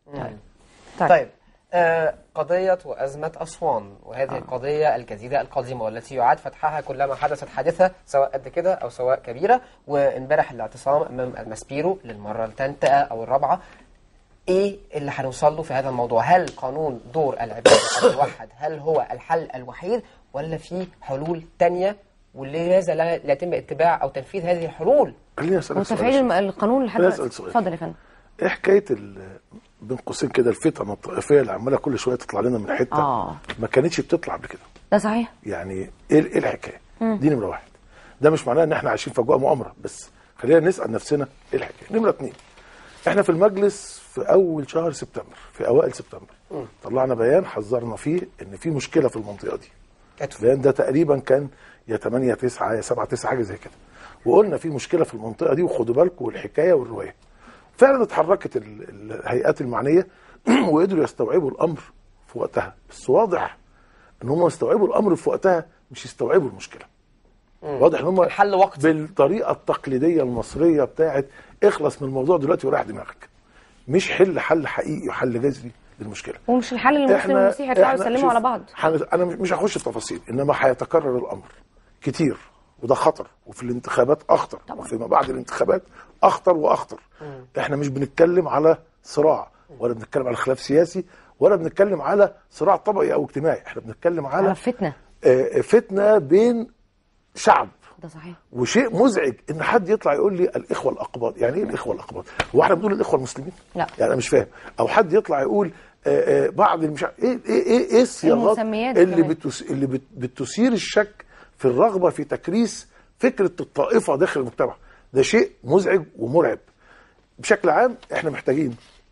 طيب. طيب. طيب آه، قضية وأزمة أسوان وهذه القضية الجديدة القديمة والتي يعاد فتحها كلما حدثت حادثة سواء قد كده أو سواء كبيرة وامبارح الاعتصام أمام المسبيرو للمرة الثالثة أو الرابعة إيه اللي هنوصل له في هذا الموضوع هل قانون دور العبادة الموحد هل هو الحل الوحيد ولا في حلول تانية ولماذا لا لا يتم اتباع أو تنفيذ هذه الحلول خليني اسالك سؤال وتفعيل الم- القانون لحد أنا دلوقتي. أسأل سؤال. اتفضل يا فندم ايه حكايه ال- بين قوسين كده الفتن الطائفيه اللي عماله كل شويه تطلع لنا من حته آه. ما كانتش بتطلع قبل كده ده صحيح يعني ايه ايه الحكايه دي نمره واحد ده مش معناه ان احنا عايشين في اجواء مؤامره بس خلينا نسال نفسنا ايه الحكايه نمره اتنين احنا في المجلس في اول شهر سبتمبر في اوائل سبتمبر طلعنا بيان حذرنا فيه ان في مشكله في المنطقه دي البيان ده تقريبا كان يا 8 9 يا 7 9 حاجه زي كده وقلنا في مشكله في المنطقه دي وخدوا بالكم والحكايه والروايه فعلا اتحركت ال- ال- الهيئات المعنيه وقدروا يستوعبوا الامر في وقتها بس واضح ان هم يستوعبوا الامر في وقتها مش يستوعبوا المشكله واضح ان هم الحل وقتي. بالطريقه التقليديه المصريه بتاعت اخلص من الموضوع دلوقتي وريح دماغك مش حل حل حقيقي وحل جذري للمشكله ومش الحل ان المسلم والمسيحي يطلعوا إحنا- يسلموا شوف، على بعض حن... انا مش مش هخش في تفاصيل انما هيتكرر الامر كتير وده خطر وفي الانتخابات اخطر طبعا. وفيما بعد الانتخابات اخطر واخطر احنا مش بنتكلم على صراع ولا بنتكلم على خلاف سياسي ولا بنتكلم على صراع طبقي او اجتماعي احنا بنتكلم على على فتنه آه، فتنه بين شعب ده صحيح وشيء مزعج ان حد يطلع يقول لي الاخوه الاقباط يعني ايه الاخوه الاقباط هو احنا بنقول الاخوه المسلمين لا. يعني انا مش فاهم او حد يطلع يقول آه، آه، بعض المش ايه ايه ايه, إيه الصياغات المسميات اللي كمان. بتس... اللي بت... بتثير الشك في الرغبه في تكريس فكره الطائفه داخل المجتمع ده شيء مزعج ومرعب بشكل عام احنا محتاجين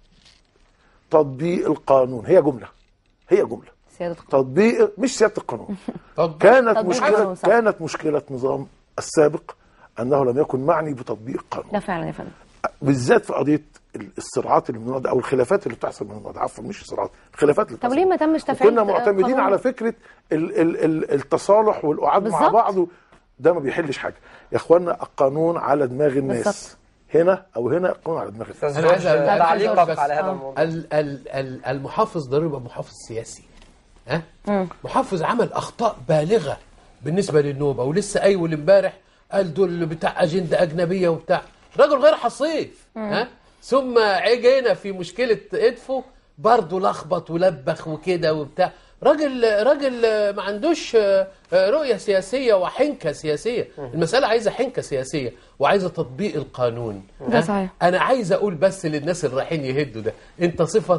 تطبيق القانون هي جمله هي جمله سياده القانون تطبيق مش سياده القانون طب كانت تطبيق مشكله القانون، صح. كانت مشكله نظام السابق انه لم يكن معني بتطبيق القانون ده فعلا يا فندم بالذات في قضيه ال- الصراعات اللي من النوع ده او الخلافات اللي بتحصل من النوع ده عفوا مش الصراعات الخلافات اللي طب بتحصل ليه ما تمش تفعيل كنا معتمدين قانون؟ على فكره ال ال ال التصالح والقعاد مع بالظبط. بعض و- ده ما بيحلش حاجه يا اخوانا القانون على دماغ الناس بالظبط. هنا او هنا القانون على دماغ الناس أستاذ أنا عايز جورج، أ- تعليقك بس- على هذا آه. الموضوع ال ال ال المحافظ ضروري يبقى محافظ سياسي ها محافظ عمل اخطاء بالغه بالنسبه للنوبه ولسه ايول امبارح قال دول بتاع اجنده اجنبيه وبتاع رجل غير حصيف ها ثم جينا في مشكله ادفو برضه لخبط ولبخ وكده وبتاع راجل راجل ما عندوش رؤيه سياسيه وحنكه سياسيه المساله عايزه حنكه سياسيه وعايزه تطبيق القانون ده ها؟ صحيح. انا عايز اقول بس للناس اللي رايحين يهدوا ده انت صفه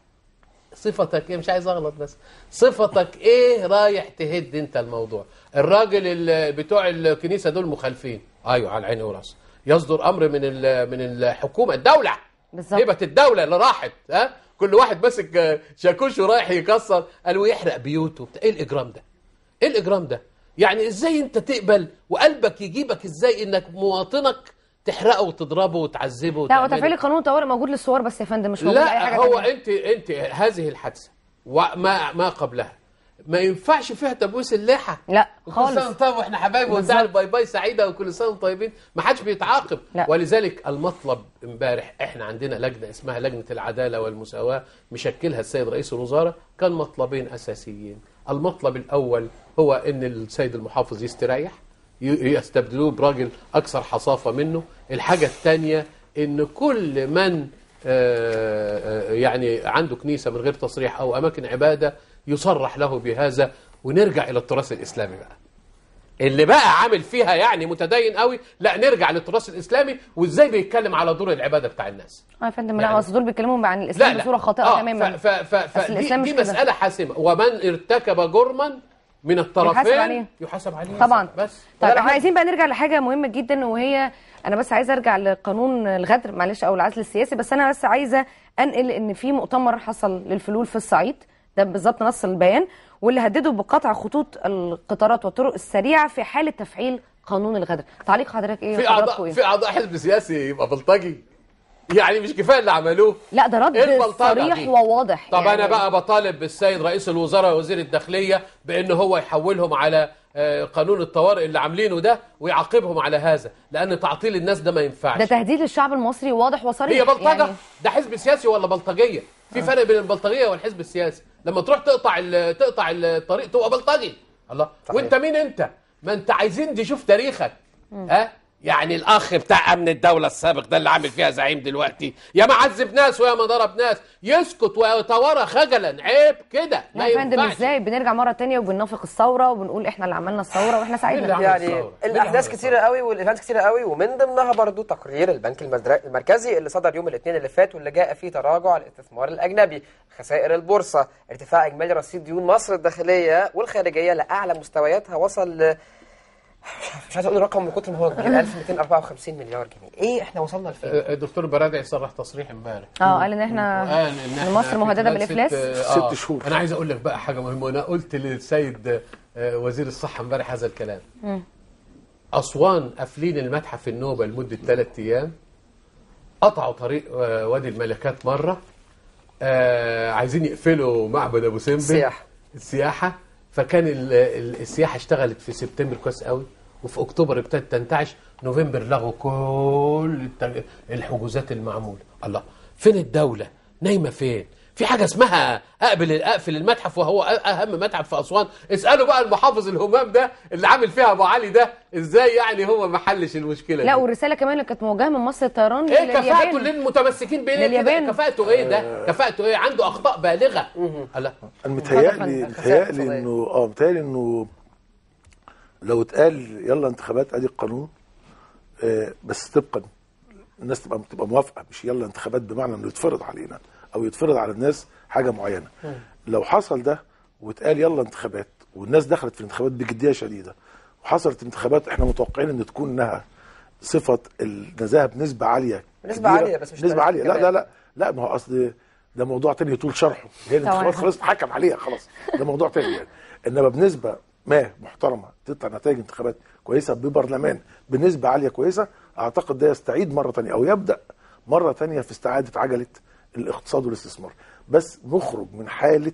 صفتك ايه مش عايز اغلط بس صفتك ايه رايح تهد انت الموضوع الراجل ال- بتوع الكنيسه دول مخالفين ايوه على عيني وراسي يصدر امر من ال- من الحكومه الدوله بالظبط. هبه الدوله اللي راحت ها كل واحد ماسك شاكوش ورايح يكسر قالوا يحرق بيوته ايه الاجرام ده ايه الاجرام ده يعني ازاي انت تقبل وقلبك يجيبك ازاي انك مواطنك تحرقه وتضربه وتعذبه لا وتعمله؟ وتفعيل القانون طوارئ موجود للصور بس يا فندم مش موجود اي لا حاجه هو تانية. انت انت هذه الحادثه وما ما قبلها ما ينفعش فيها تبويس اللحى لا وكل خالص سنه وانتم طيب واحنا حبايب بالظبط. وبتاع باي باي سعيده وكل سنه وانتم طيبين ما حدش بيتعاقب لا. ولذلك المطلب امبارح احنا عندنا لجنه اسمها لجنه العداله والمساواه مشكلها السيد رئيس الوزراء كان مطلبين اساسيين المطلب الاول هو ان السيد المحافظ يستريح ي- يستبدلوه براجل اكثر حصافه منه الحاجه الثانيه ان كل من آه، آه، يعني عنده كنيسه من غير تصريح او اماكن عباده يصرح له بهذا ونرجع الى التراث الاسلامي بقى اللي بقى عامل فيها يعني متدين قوي لا نرجع للتراث الاسلامي وازاي بيتكلم على دور العباده بتاع الناس اه يا فندم لا يعني- اصل دول بيتكلموا عن الاسلام بصوره خاطئه آه، تماما ف ف ف أصل ف الإسلام دي, مش دي كده. مساله حاسمه ومن ارتكب جرما من الطرفين يحاسب عليه. يحاسب عليه طبعا بس طيب ولا احنا حاجة. عايزين بقى نرجع لحاجه مهمه جدا وهي انا بس عايزه ارجع لقانون الغدر معلش او العزل السياسي بس انا بس عايزه انقل ان في مؤتمر حصل للفلول في الصعيد ده بالظبط نص البيان واللي هددوا بقطع خطوط القطارات والطرق السريعه في حاله تفعيل قانون الغدر تعليق حضرتك ايه في وحضراتكم اعضاء إيه؟ في اعضاء حزب سياسي يبقى بلطجي يعني مش كفايه اللي عملوه لا ده رد إيه البلطجة صريح دي؟ وواضح طب يعني انا بقى بطالب بالسيد رئيس الوزراء ووزير الداخليه بان هو يحولهم على آه، قانون الطوارئ اللي عاملينه ده ويعاقبهم على هذا لان تعطيل الناس ده ما ينفعش ده تهديد للشعب المصري واضح وصريح هي بلطجه يعني ده حزب سياسي ولا بلطجيه في فرق بين البلطجيه والحزب السياسي لما تروح تقطع ال- تقطع الطريق تبقى بلطجي الله صحيح. وانت مين انت ما انت عايزين نشوف تاريخك ها يعني الاخ بتاع امن الدوله السابق ده اللي عامل فيها زعيم دلوقتي يا ما عذب ناس ويا ما ضرب ناس يسكت ويتوارى خجلا عيب كده ما لا يا فندم ينفعش ازاي بنرجع مره تانية وبننافق الثوره وبنقول احنا اللي عملنا الثوره واحنا اللي ساعدنا عمل يعني الثورة؟ الاحداث اللي كتيره قوي والايفنتس كتيره قوي ومن ضمنها برضو تقرير البنك المدر- المركزي اللي صدر يوم الاثنين اللي فات واللي جاء فيه تراجع الاستثمار الاجنبي خسائر البورصه ارتفاع اجمالي رصيد ديون مصر الداخليه والخارجيه لاعلى مستوياتها وصل ل مش عايز اقول رقم من كتر ما هو كبير 1254 مليار جنيه ايه احنا وصلنا لفين آه، الدكتور برادعي صرح تصريح امبارح اه قال ان احنا قال ان إن احنا مصر في مهدده خلال بالافلاس ست, آه ست شهور. انا عايز اقول لك بقى حاجه مهمه وانا قلت للسيد آه، وزير الصحه امبارح هذا الكلام اسوان قافلين المتحف النوبه لمده ثلاث ايام قطعوا طريق آه، وادي الملكات مره آه، عايزين يقفلوا معبد ابو سمبل السياحة. السياحه فكان ال- ال- السياحه اشتغلت في سبتمبر كويس قوي وفي اكتوبر ابتدت تنتعش نوفمبر لغوا كل التج- الحجوزات المعموله الله فين الدوله نايمه فين في حاجه اسمها اقبل اقفل المتحف وهو أ- اهم متحف في اسوان اسالوا بقى المحافظ الهمام ده اللي عامل فيها ابو علي ده ازاي يعني هو ما حلش المشكله لا دي والرساله كمان اللي كانت موجهه من مصر الطيران ايه كفاءته لليابان للمتمسكين بيه لليابان. كده كفاءته ايه ده كفاءته ايه عنده اخطاء بالغه لا انا اتفضل متهيألي فندم. متهيألي اقتصادية. انه اه متهيألي انه لو اتقال يلا انتخابات ادي القانون آه بس طبقا الناس تبقى تبقى موافقه مش يلا انتخابات بمعنى انه يتفرض علينا او يتفرض على الناس حاجه معينه لو حصل ده واتقال يلا انتخابات والناس دخلت في الانتخابات بجديه شديده وحصلت انتخابات احنا متوقعين ان تكون انها صفه النزاهه بنسبه عاليه بنسبة كبيرة. عالية بس مش نسبه تاريخ عاليه لا كمان. لا لا لا ما هو اصل ده موضوع تاني يطول شرحه هي الانتخابات طبعاً. خلاص اتحكم عليها خلاص ده موضوع تاني يعني انما بنسبه ما محترمه تطلع نتائج انتخابات كويسه ببرلمان بنسبه عاليه كويسه اعتقد ده يستعيد مره تانية او يبدا مره تانية في استعاده عجله الاقتصاد والاستثمار بس نخرج من حاله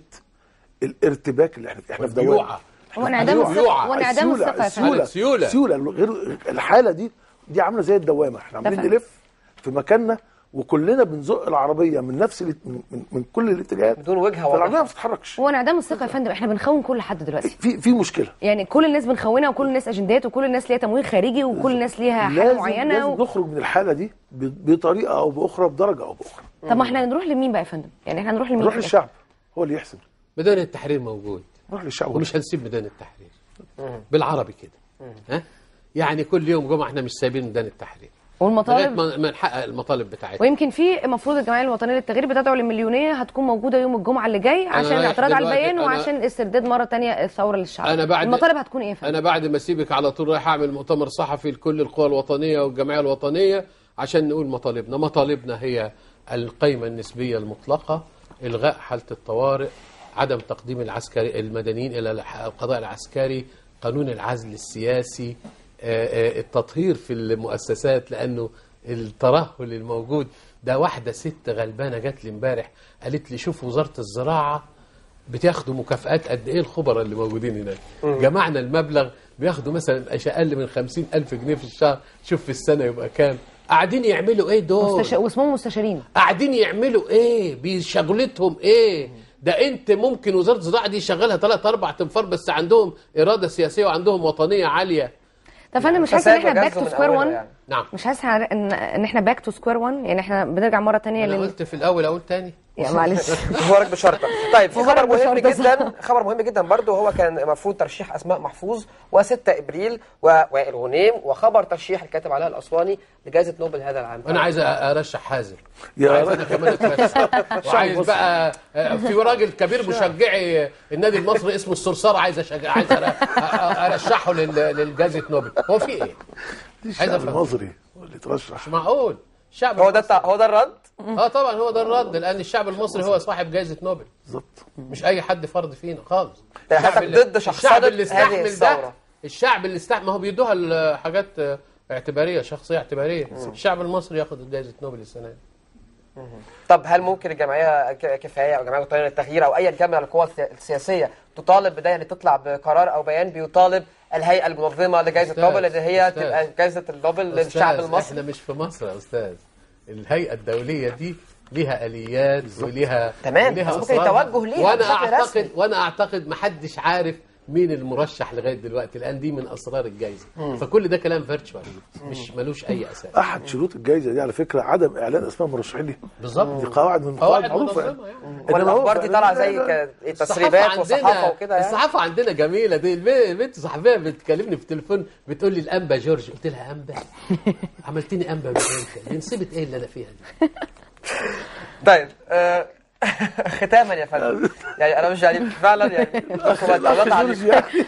الارتباك اللي احنا فيه احنا في دوامه والبيوعة. وانعدام أيوة. الثقه وانعدام السيولة- الثقه يا فندم السيولة السيولة. السيولة غير الحالة دي دي عاملة زي الدوامة احنا عمالين فعلا. نلف في مكاننا وكلنا بنزق العربية من نفس الات- من, من, من كل الاتجاهات بدون وجهة فالعربية واضحة. ما بتتحركش هو انعدام الثقه يا فندم احنا بنخون كل حد دلوقتي في في مشكلة يعني كل الناس بنخونها وكل الناس اجندات وكل الناس ليها تمويل خارجي وكل الناس ليها حاجه لازم معينه لازم و... نخرج من الحالة دي ب- بطريقة أو بأخرى بدرجة أو بأخرى طب ما احنا نروح لمين بقى يا فندم يعني احنا نروح لمين نروح في الآخر؟ للشعب هو اللي يحسم ميدان التحرير موجود نروح للشعب ومش هنسيب ميدان التحرير بالعربي كده ها يعني كل يوم جمعه احنا مش سايبين ميدان التحرير لغايه والمطالب ما ما نحقق المطالب بتاعتنا ويمكن في المفروض الجمعيه الوطنيه للتغيير بتدعو للمليونيه هتكون موجوده يوم الجمعه اللي جاي عشان رايح الاعتراض على دلوقتي- البيان أنا- وعشان استرداد مره تانية الثوره للشعب أنا بعد- المطالب هتكون ايه يا فندم انا بعد ما اسيبك على طول رايح اعمل مؤتمر صحفي لكل القوى الوطنيه والجمعيه الوطنيه عشان نقول مطالبنا مطالبنا هي القيمه النسبيه المطلقه الغاء حاله الطوارئ عدم تقديم العسكري المدنيين الى الح- القضاء العسكري قانون العزل السياسي آه، آه، التطهير في المؤسسات لانه الترهل الموجود ده واحده ست غلبانه جات لي امبارح قالت لي شوف وزاره الزراعه بتاخدوا مكافآت قد ايه الخبراء اللي موجودين هناك جمعنا المبلغ بياخدوا مثلا مش اقل من خمسين ألف جنيه في الشهر شوف في السنة يبقى كام قاعدين يعملوا ايه دول مستش... واسمهم مستشارين قاعدين يعملوا ايه بشغلتهم ايه ده انت ممكن وزاره الزراعه دي شغالها ثلاث اربع تنفار بس عندهم اراده سياسيه وعندهم وطنيه عاليه طب فانا مش حاسه ان فساد احنا باك وجذب تو من سكوير أوله 1 يعني. نعم مش حاسه ان ان احنا باك تو سكوير 1 يعني احنا بنرجع مره تانية انا لل قلت في الاول اقول تاني يا معلش مبارك بشرطه طيب في مبارك خبر مهم بشرطة، صح. جدا خبر مهم جدا برضه هو كان المفروض ترشيح اسماء محفوظ و6 ابريل ووائل غنيم وخبر ترشيح الكاتب علاء الاسواني لجائزه نوبل هذا العام انا عايز ارشح حازم يا عايز راجل. انا كمان اترشح وعايز بقى آه، في راجل كبير مشجعي النادي المصري اسمه الصرصار عايز أشجع عايز أر- أ- ارشحه لل- للجائزه نوبل هو في ايه؟ دي عايز الشعب أفهم. المصري هو اللي يترشح مش معقول الشعب هو ده المصري- التع- هو ده الرد اه طبعا هو ده الرد لان الشعب المصري هو صاحب جائزه نوبل بالظبط مش اي حد فرد فينا خالص يعني الشعب حضرتك اللي- ضد شخصنة الشعب اللي هذه استحمل ده الثورة. الشعب اللي استحمل ما هو بيدوها الحاجات آه، اعتباريه شخصيه اعتباريه الشعب المصري ياخد جائزه نوبل السنه دي طب هل ممكن الجمعيه ك- كفايه او الجمعيه الوطنيه للتغيير او ايا كان من القوى السيا- السياسيه تطالب بده يعني تطلع بقرار او بيان بيطالب الهيئه المنظمه لجائزه أستاذ، نوبل اللي هي أستاذ. تبقى جائزه النوبل للشعب أستاذ، المصري احنا مش في مصر يا استاذ الهيئه الدوليه دي ليها اليات وليها تمام، وليها بس ممكن أسرارها. توجه ليها وانا بشكل اعتقد رسمي. وانا اعتقد ما حدش عارف مين المرشح لغايه دلوقتي الان دي من اسرار الجائزه فكل ده كلام فيرتشوال مش ملوش اي اساس احد شروط الجائزه دي على فكره عدم اعلان اسماء المرشحين ليها بالظبط دي قواعد من القواعد قواعد معروفه يعني. منظمه يعني إنما هو والاخبار دي فعلاً طالعه لا- زي لا. ك- تسريبات وصحافه وكده يعني الصحافه عندنا جميله دي الب- البنت صحفيه بتكلمني في التليفون بتقول لي الانبا جورج قلت لها انبا عملتني انبا من امتى دي نصيبه ايه اللي انا فيها دي طيب آه، ختاما يا فندم يعني انا مش يعني فعلا يعني شكرا تعليق عليك يعني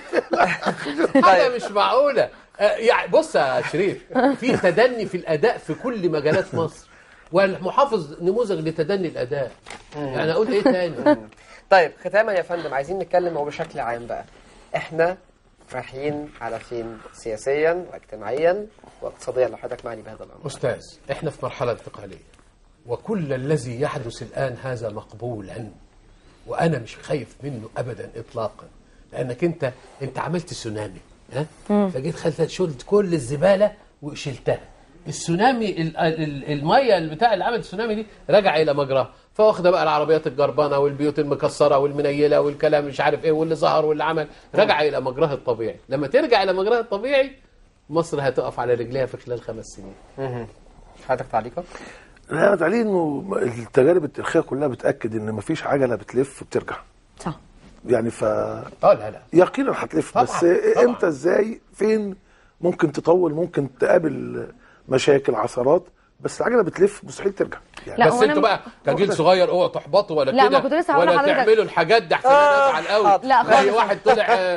حاجه مش معقوله آه، يعني بص يا شريف في تدني في الاداء في كل مجالات مصر والمحافظ نموذج لتدني الاداء يعني اقول ايه تاني طيب ختاما يا فندم عايزين نتكلم هو بشكل عام بقى احنا رايحين على فين سياسيا واجتماعيا واقتصاديا لو حضرتك معني بهذا الامر استاذ احنا في مرحله انتقاليه وكل الذي يحدث الان هذا مقبولا وانا مش خايف منه ابدا اطلاقا لانك انت انت عملت تسونامي ها فجيت خلت شلت كل الزباله وشلتها السونامي ال- ال- الميه اللي بتاع اللي عمل السونامي دي رجع الى مجراها فواخده بقى العربيات الجربانه والبيوت المكسره والمنيله والكلام مش عارف ايه واللي ظهر واللي عمل رجع الى مجراها الطبيعي لما ترجع الى مجراها الطبيعي مصر هتقف على رجليها في خلال خمس سنين حضرتك تعليقك لا تعليق انه التجارب التاريخيه كلها بتاكد ان مفيش عجله بتلف وبترجع صح يعني ف اه لا لا يقينا هتلف طبعاً، بس طبعاً. امتى ازاي فين ممكن تطول ممكن تقابل مشاكل عثرات بس العجله بتلف مستحيل ترجع يعني لا، بس هو أنا انتوا م- بقى كجيل صغير اوعوا تحبطوا ولا لا، كده ما كنت لسه هقول ولا لحضرتك. تعملوا الحاجات دي احسن آه، انا ازعل قوي لا، زي خالص. واحد طلع آه،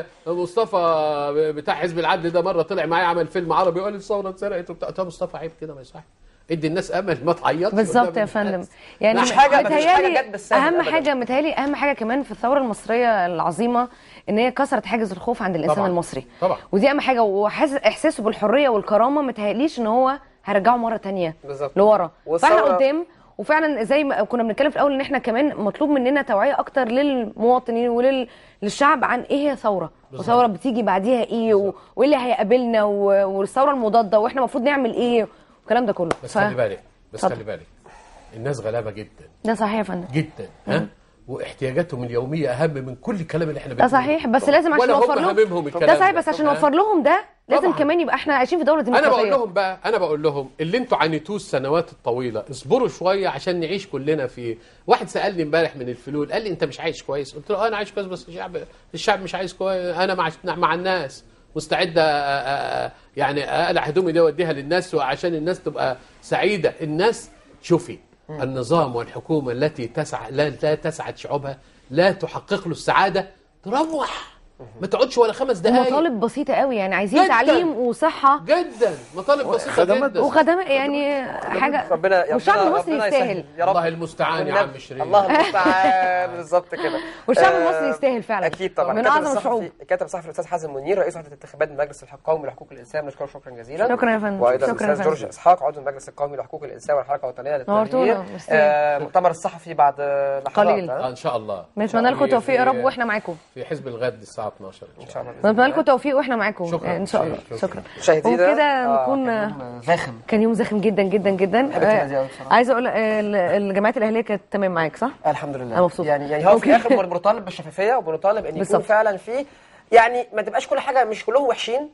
مصطفى بتاع حزب العدل ده مره طلع معايا عمل فيلم عربي يقول الثوره اتسرقت وبتاع قلت له مصطفى عيب كده ما يصح ادي الناس امل ما تعيطش بالظبط قدام يا فندم الناس. يعني مش حاجة- مفيش حاجة متهيألي جت بالسهل اهم أبداً. حاجه متهيألي اهم حاجه كمان في الثوره المصريه العظيمه ان هي كسرت حاجز الخوف عند الانسان طبعاً. المصري طبعاً. ودي اهم حاجه وحاسس احساسه بالحريه والكرامه متهيأليش ان هو هيرجعه مره تانية بالظبط. لورا فاحنا والثورة- قدام وفعلا زي ما كنا بنتكلم في الاول ان احنا كمان مطلوب مننا توعيه اكتر للمواطنين ولل للشعب عن ايه هي ثوره وثوره بتيجي بعديها ايه و... وايه اللي هيقابلنا و... والثوره المضاده واحنا المفروض نعمل ايه والكلام ده كله بس ف- خلي بالك بس اتفضل. خلي بالك الناس غلابه جدا ده صحيح يا فندم جدا ها واحتياجاتهم اليوميه اهم من كل الكلام اللي احنا ده بنقوله صحيح بس لازم عشان ولا هم نوفر لهم هاممهم الكلام ده صحيح ده. بس عشان ها؟ نوفر لهم ده لازم طبعاً. كمان يبقى احنا عايشين في دوله انا ديمقراطيه بقول لهم بقى انا بقول لهم اللي انتوا عانيتوه السنوات الطويله اصبروا شويه عشان نعيش كلنا في واحد سالني امبارح من الفلول قال لي انت مش عايش كويس قلت له اه انا عايش كويس بس الشعب الشعب مش عايز كويس انا مع مع الناس مستعد أ- أ- أ- يعني اقلع هدومي دي اوديها للناس وعشان الناس تبقى سعيده الناس شوفي النظام والحكومه التي تسعى لا, لا تسعد شعوبها لا تحقق له السعاده تروح ما تقعدش ولا خمس دقائق مطالب بسيطه قوي يعني عايزين جداً. تعليم وصحه جدا مطالب بسيطه خدمات جدا وخدمات يعني حاجه ربنا يا والشعب ربنا- المصري ربنا يستاهل يسهل. يا رب الله المستعان يا والنبي. عم شريف الله المستعان بالظبط كده والشعب آه، المصري يستاهل فعلا اكيد طبعا من كاتب اعظم الصحفي- الشعوب كاتب صحفي الاستاذ حازم منير رئيس وحده الانتخابات من مجلس القومي لحقوق الانسان بنشكره شكرا جزيلا شكرا يا فندم. وايضا شكرا يا الاستاذ فندم. جورج اسحاق عضو المجلس القومي لحقوق الانسان والحركه الوطنيه للتغيير نورتونا. ميرسي. آه، مؤتمر الصحفي بعد آه، لحظات قليل. آه. آه ان شاء الله نتمنى لكم توفيق يا رب واحنا معاكم في حزب الغد الساعه 12 ان شاء الله بإذن نتمنى الله. لكم توفيق واحنا معاكم شكراً. ان شاء الله شكراً. شكرا مشاهدينا وكده آه، نكون كان يوم زاخم كان يوم زاخم جدا جدا جدا الكلمة دي أوي آه، بصراحة. عايزه اقول آه، ال- الجامعات الاهليه كانت تمام معاك صح؟ الحمد لله أنا مبسوطة. يعني يعني هو في أوكي. الاخر بنطالب بالشفافيه وبنطالب ان يكون بالظبط. فعلا في يعني ما تبقاش كل حاجه مش كلهم وحشين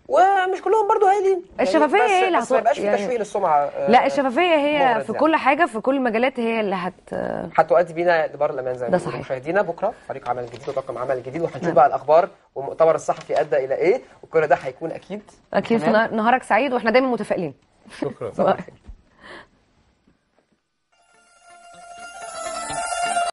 ومش كلهم برضو هايلين الشفافية يعني هي بس, اللي بس ما هتوقف- يبقاش في يعني- تشويه للسمعه آه، لا الشفافيه هي مغرض في يعني. كل حاجه في كل المجالات هي اللي هت هتؤدي بينا لبر الامان زي ما ده بيقولوا. صحيح. مشاهدينا بكره فريق عمل جديد وطاقم عمل جديد وهنشوف بقى الاخبار والمؤتمر الصحفي ادى الى ايه وكل ده هيكون اكيد اكيد في تمام. نهارك سعيد واحنا دايما متفائلين شكرا صباح الخير.